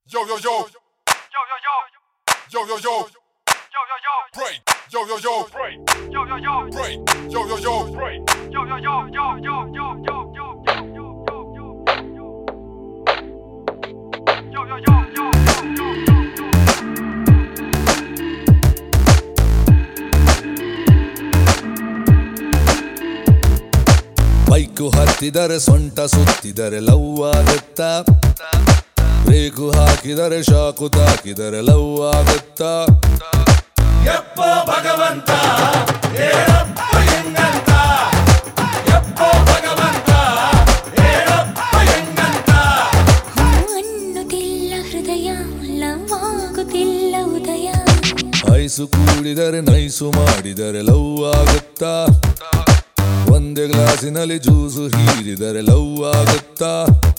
Yo yo yo. Yo yo yo. Yo yo yo. Yo yo yo. Break. Yo yo yo. Break. Yo yo yo. Break. Yo yo yo. Break. Yo yo yo. Yo yo yo. Yo yo yo. Yo yo yo. Yo yo yo. Yo yo yo. Bike ಹತ್ತಿದರೆ ಸೊಂಟ ಸುತ್ತಿದರೆ love ಆಗುತ್ತಾ brake ಹಾಕಿದರೆ shock ತಾಕಿದರೆ love ಆಗುತ್ತಾ ಎಪ್ಪೋ ಭಗವಂತ ಹೇಳಪ್ಪ ಹೆಂಗಂತ ಎಪ್ಪೋ ಭಗವಂತ ಹೇಳಪ್ಪ ಹೆಂಗಂತ ಅನ್ನುತ್ತಿಲ್ಲ ಹೃದಯ ಲವ್ವಾಗುತ್ತಿಲ್ಲ ಉದಯ ಐಸು ಕೂಡಿದರೆ ನೈಸು ಮಾಡಿದರೆ ಲವ್ ಆಗುತ್ತಾ ಒಂದೇ ಗ್ಲಾಸಿನಲ್ಲಿ ಜ್ಯೂಸು ಹೀರಿದರೆ ಲವ್ ಆಗುತ್ತಾ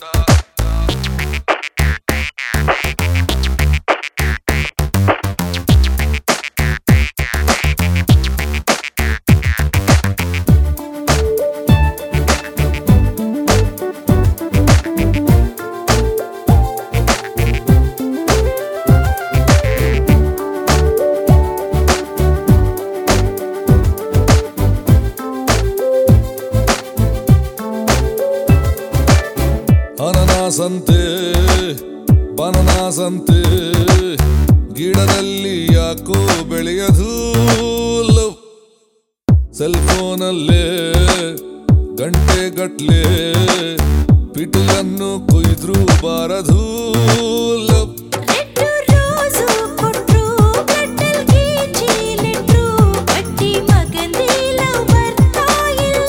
ಅನನಾಸಂತೆ ಬನನಾಸಂತೆ ಗಿಡದಲ್ಲಿ ಯಾಕೋ ಬೆಳೆಯದು ಲವ್ ಸೆಲ್ ಫೋನಲ್ಲೇ ಗಂಟೆ ಗಟ್ಲೆ ಪಿಟಲನ್ನು ಕೊಯ್ದ್ರು ಬಾರದು ಲವ್ ರೆಡ್ ರೋಸು ಕೊಟ್ರು ಬ್ಲಡ್ಡಲ್ ಗೀಚಿಲಿಟ್ರು ಬಡ್ಡಿ ಮಗಂದಿಲ್ಲ ಬರ್ತಾ ಇಲ್ಲ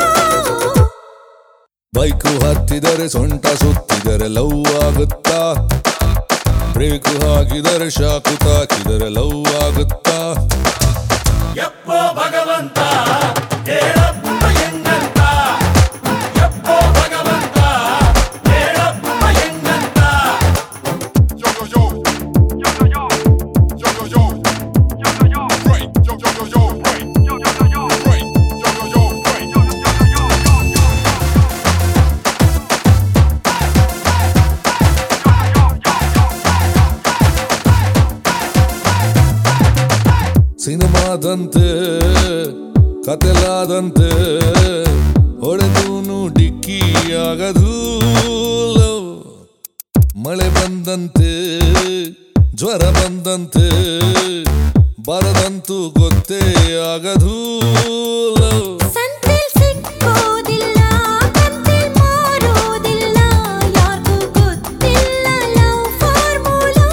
ಬೈಕು ಹತ್ತಿದರೆ ಸೊಂಟ ಸುತ್ತಿದರೆ ಲವ್ ಆಗುತ್ತಾ ಬ್ರೇಕು ಹಾಕಿದರೆ ಶಾಕು ತಾಕಿದರೆ ಲವ್ ಆಗುತ್ತಾ ಎಪ್ಪೋ ಭಗವಂತ ಹೇಳಪ್ಪ ಹೆಂಗಂತ ಎಪ್ಪೋ ಭಗವಂತ ಹೇಳಪ್ಪ ಹೆಂಗಂತ Yo yo yo. Yo yo yo. Yo yo yo. Yo yo yo. Break. Yo yo yo yo. Break. Yo yo yo yo. Break. Yo yo yo. Break. Yo yo yo yo. Yo yo yo. ಸಿನಿಮಾದಂತೆ ಕತೆಲಾದಂತೆ ಹೊಡೆದೂನು ಡಿಕ್ಕಿಯಾಗದು love ಮಳೆ ಬಂದಂತೆ ಜ್ವರ ಬಂದಂತೆ ಬರದಂತೂ ಗೊತ್ತೇ ಆಗದು ಲವ್ ಸಂತೆಲ್ ಸಿಕ್ಕೋದಿಲ್ಲ ಕತ್ತೆಲ್ ಮಾರೋದಿಲ್ಲ ಯಾರಿಗೂ ಗೊತ್ತಿಲ್ಲ ಲವ್ ಫಾರ್ಮುಲಾ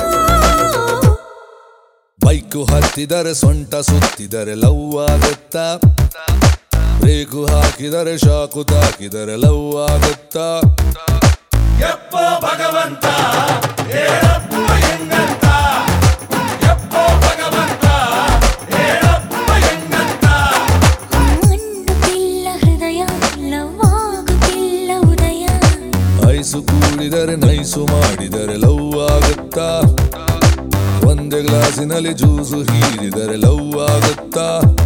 ಬೈಕು ಹತ್ತಿದರೆ ಸೊಂಟ ಸುತ್ತಿದರೆ ಲವ್ ಆಗುತ್ತಾ ಬ್ರೇಕು ಹಾಕಿದರೆ ಶಾಕು ತಾಕಿದರೆ ಲವ್ ಆಗುತ್ತಾ ಎಪ್ಪೋ ಭಗವಂತ ಹೇಳಪ್ಪ ಹೆಂಗಂತ ಎಪ್ಪೋ ಭಗವಂತ ಹೇಳಪ್ಪ ಹೆಂಗಂತ ಅನ್ನುತ್ತಿಲ್ಲ ಹೃದಯ ಲವ್ವಾಗುತ್ತಿಲ್ಲ ಉದಯ ಐಸು ಕೂಡಿದರೆ ನೈಸು ಮಾಡಿದರೆ ಲವ್ ಆಗುತ್ತಾ ಒಂದೇ ಗ್ಲಾಸಿನಲ್ಲಿ ಜ್ಯೂಸು ಹೀರಿದರೆ ಲವ್ ಆಗುತ್ತಾ